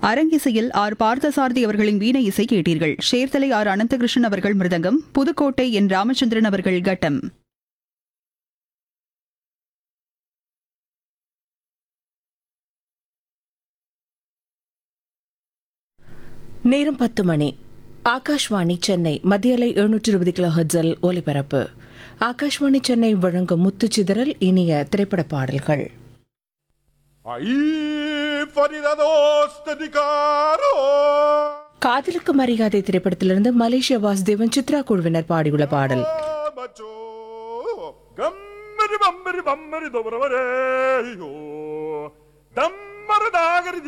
அரங்கிசையில் R Parthasarathy அவர்களின் வீணை இசை கேட்டீர்கள் ஷேர்தலை ஆர் அனந்தகிருஷ்ணன் அவர்கள் மிருதங்கம் புதுக்கோட்டை என் ராமச்சந்திரன் அவர்கள் கட்டம் நேரம் பத்து மணி ஆகாஷ்வாணி சென்னை மத்தியலை எழுநூற்றி இருபது கிலோ ஹெர்ட்ஸில் ஒலிபரப்பு ஆகாஷ்வாணி சென்னை வழங்கும் முத்துச்சிதறல் இனிய திரைப்பட பாடல்கள் Ahí, Faridados de Caro. காதலுக்கு மரியாதை திரைப்படத்திலிருந்து மலேசிய வாசுதேவன் சித்ரா குழுவினர் பாடியுள்ள பாடல் Macho. Gammari, bammari, bammari, dobravare. Dammari, dagari,